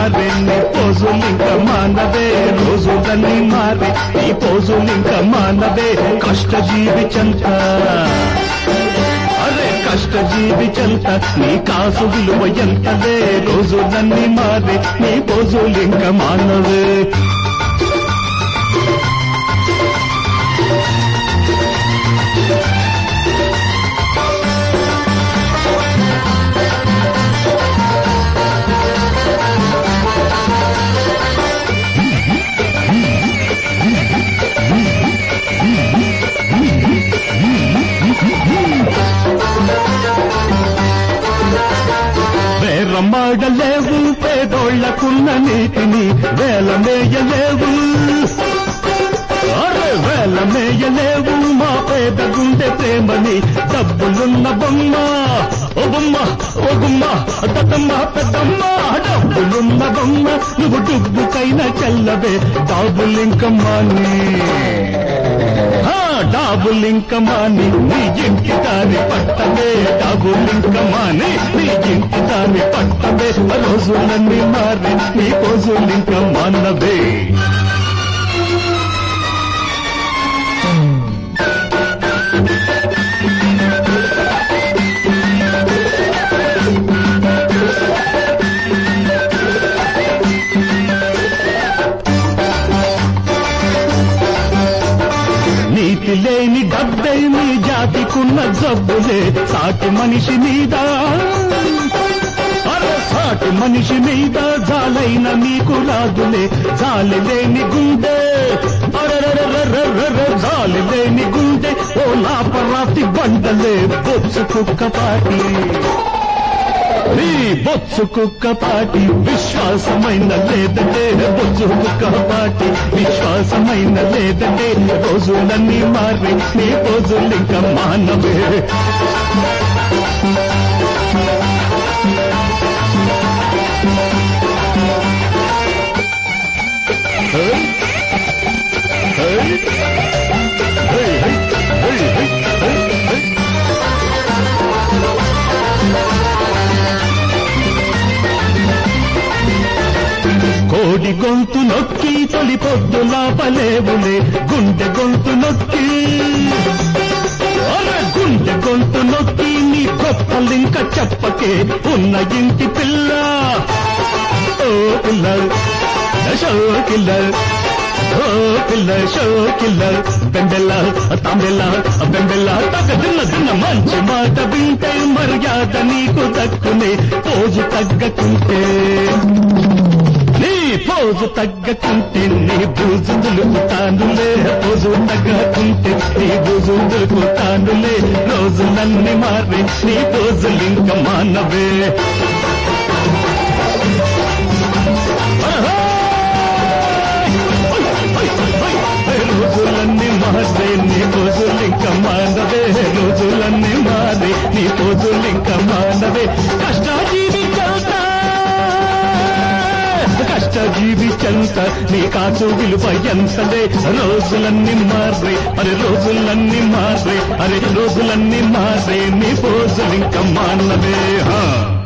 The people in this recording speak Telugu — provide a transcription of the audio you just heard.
మారే నీ పోజులింక మానవే రోజులన్నీ మారే నీ పోజులింక మానవే కష్టజీవి చంత అరే కష్టజీవి చంత నీ కాసు విలువ ఎంతదే రోజులన్నీ మారే నీ పోజులింక మానవే వేరమాడలేవు పేదోళ్లకున్న నీతిని వేలమేయలేవు అరే వేలమేయలేవు మా పేద గుండె ప్రేమని డబ్బులున్న బొమ్మ ఓ బొమ్మ ఓ గుమ్మ దత్తమ్మ పెద్దమ్మ డబ్బులున్న బొమ్మ నువ్వు డుబ్బుకైనా చల్లవే డాబులింకమ్మాని డాబులింకమాని నీ ఇంటి దాని పట్టమే డాబులింకమాని నీ ఇంటి దాని పట్టమే రోజులన్నీ మారి నీ రోజులింక మానవే నీతి లేని డబ్బై నీ జాతికున్న జబ్బులే సాటి మనిషి మీద అరే సాటి మనిషి మీద జాలైన నీకు రాదులే జాలి లేని గుండె అరెరెరెరెరెరె, జాలి లేని గుండె ఓ లాపరాతి బండలే బొచ్చు కుక్క పాటి నీ బొచ్చు కుక్క పాటి విశ్వాసమైన లేదంటే బొచ్చు కుక్క పాటి విశ్వాసమైన లేదంటే రోజులన్నీ మారి నీ రోజులింక మానవే హే? హే? హే, హే, హే, హే, హే, హే. కోడి గొంతు నొక్కి తొలి పొద్దు లాపలేవులే గుండె గొంతు నొక్కి అరే గుండె గొంతు నొక్కి నీ గొప్పలింక చెప్పకే ఉన్న ఇంటి పిల్ల ఓ పిల్ల షో కిల్ల ఓ పిల్ల షో కిల్ల బెంబెల్ల తాంబెల్ల బెంబెల్ల తగ్గ దిన్న దిన్న మంచి మాట వింటే మర్యాద నీకు దక్కునే పోజు తగ్గకుంటే నీ పోజు తగ్గకుంటే నీ బూజు దులుపుతానులే పోజు తగ్గకుంటే నీ బూజు దులుపుతానులే రోజులన్నీ మారి నీ పోజులింక మానవే రోజులన్నీ మారే నీ పోజులింక మానవే రోజులన్నీ మారే నీ పోజులింక మానవే కష్టాజీవి చల్త కష్టజీవి చంత నీ కాచు విలువ ఎంతలే రోజులన్నీ మారే అరే రోజులన్నీ మారే అరే రోజులన్నీ మారే నీ పోజులింక మానవే హా